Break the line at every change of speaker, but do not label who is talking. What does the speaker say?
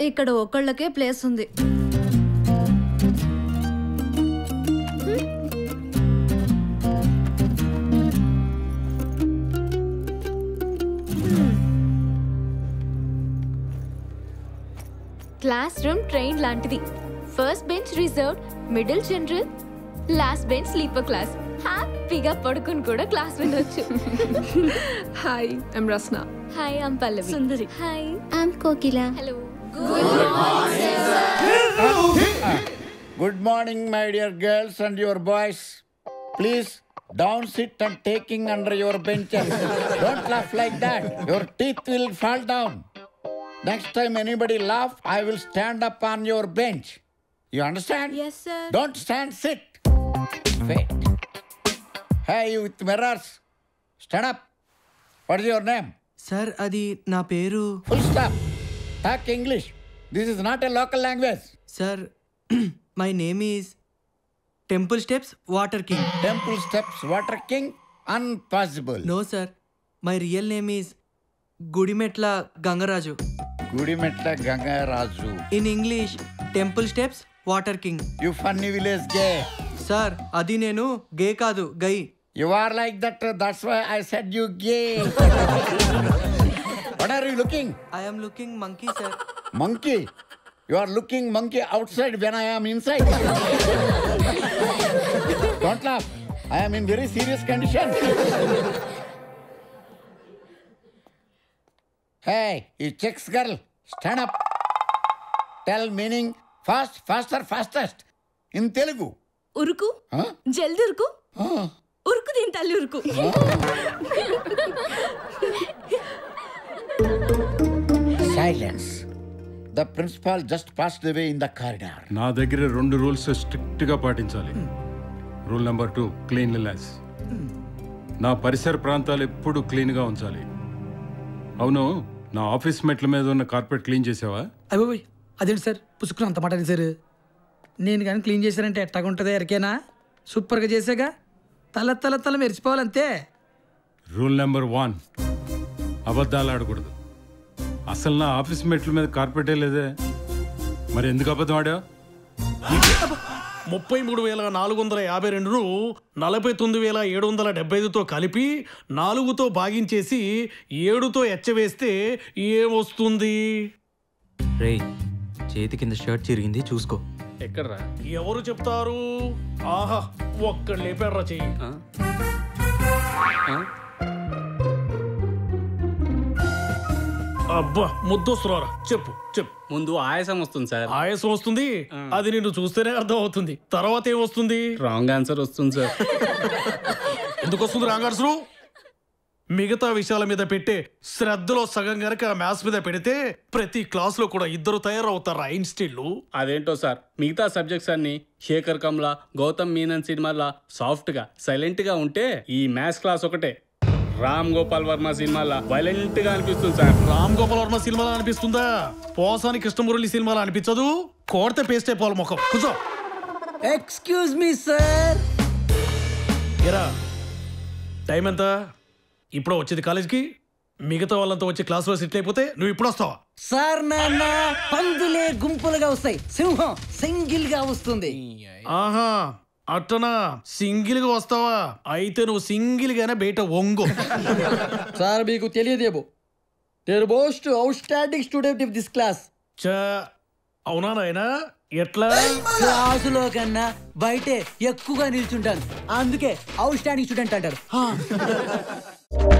ఇక్కడ ఒకళ్ళకే ప్లేస్ ఉంది
క్లాస్ రూమ్ ట్రైన్ లాంటిది first bench reserved middle general last bench sleeper class హ్యాపీగా పడుకుని కూడా క్లాస్ వినొచ్చు
hi I'm Rasna
hi I'm Pallavi
Sundari.
Hi
I'm Kokila
hello
Good morning, my dear girls and your boys. Please don't sit and taking under your benches. don't laugh like that. Your teeth will fall down. Next time anybody laugh, I will stand up on your bench. You understand?
Yes, sir.
Don't stand, sit. Wait. Hey, you with mirrors. Stand up. What is your name?
Sir అది నా పేరు
Full stop. Talk English. This is not a local language.
Sir my name is temple steps water king
Temple steps, water king, impossible.
No sir my real name is Gudimetla Gangaraju
Gudimetla Gangaraju.
In English temple steps water king
You funny village gay.
Sir అది నేను gay కాదు guy
You are like that, uh, that's why I said you gay. what are you looking?
I'm looking monkey sir
Monkey. You are looking monkey outside when I am inside. Don't laugh. I am in very serious condition. hey, you chicks girl, stand up. Tell meaning fast, faster, fastest. In Telugu.
ఉరుకు
Huh?
జల్ది ఉరుకు
Huh?
ఉరుకు దీని తల్లి ఉరుకు
Silence. The principal just passed away in the corridor.
నా దగ్గర రెండు rules strict గా పాటించాలి rule number two cleanliness నా పరిసర ప్రాంతాలు ఎప్పుడు క్లీన్ గా ఉంచాలి అవును నా ఆఫీస్ మెట్ల మీద ఉన్న కార్పెట్ క్లీన్ చేసావా
అయ్యోయ్ అదేంటి సార్ పుసుకుని అంత మాట సార్ నేను కానీ క్లీన్ చేశానంటే ఎట్టాగుంటుంది ఎరికేనా సూపర్గా చేసాగా తల తల తల మెరిచిపోవాలంతే
రూల్ నెంబర్ వన్ అబద్ధాలు ఆడకూడదు అసలు నా ఆఫీస్ మెట్ల మీద కార్పెటే లేదే మరి ఎందుకు అబద్ధం ఆడావు
ముప్పై మూడు వేల నాలుగు వందల యాభై రెండును నలభై తొమ్మిది వేల ఏడు వందల డెబ్బై ఐదుతో కలిపి నాలుగుతో భాగించేసి ఏడుతో ఎచ్చవేస్తే ఏమొస్తుంది
రే చేతి కింద షర్ట్ చిరిగింది చూసుకో
ఎక్కడ్రా
ఎవరు చెప్తారు ఆహా ఒక్కడ లేపారా చెయ్యి
ఆ? ఆ?
అబ్బా ముద్దొస్తున్నారా చెప్పు చెప్పు
ముందు ఆయాసం వస్తుంది సార్
ఆయాసం వస్తుంది అది నిన్ను చూస్తేనే అర్థం అవుతుంది తర్వాత ఏమొస్తుంది
రాంగ్ ఆన్సర్ వస్తుంది సార్
ఎందుకు వస్తుంది రాంగార్సులు మిగతా విషయాల మీద పెట్టే శ్రద్ధలో సగం గనక మ్యాథ్స్ మీద పెడితే ప్రతి క్లాస్ లో కూడా ఇద్దరు తయారవుతారు ఐన్స్టీన్లు
అదేంటో సార్ మిగతా సబ్జెక్ట్స్ అన్ని శేఖర్ కమ్లా గౌతమ్ మీనన్ సినిమాలా సాఫ్ట్ గా సైలెంట్ గా ఉంటే ఈ మ్యాథ్స్ క్లాస్ ఒకటే రామ్ గోపాల్ వర్మ సినిమాలా వైలెంట్ గా అనిపిస్తుంది సార్
రామ్ గోపాల్ వర్మ సినిమాలో అనిపిస్తుందా పోసాని కృష్ణమురళి సినిమాలో అనిపించదు కోడితే పేస్ట్ అయిపోవాలి ముఖం కూర్చో
ఎక్స్క్యూజ్ మీ సార్
ఎరా టైం ఎంత ఇప్పుడు వచ్చేది కాలేజ్కి మిగతా వాళ్ళంతా వచ్చి క్లాస్లో సెటిల్ అయిపోతే నువ్వు ఇప్పుడు వస్తావా
సార్ నాన్న పందులే గుంపులుగా వస్తాయి సింహం సింగిల్ గా వస్తుంది
ఆహా అట్టనా సింగిల్ గా వస్తావా అయితే నువ్వు సింగిల్ గానే బయట వంగు
సార్ మీకు తెలియదేమో నేను most outstanding student if this class
చా అవునా నాయనా ఎట్లా
క్లాసులో కన్నా బయటే ఎక్కువగా నిల్చుంటాను అందుకే అవుట్ స్టాండింగ్ స్టూడెంట్ అంటారు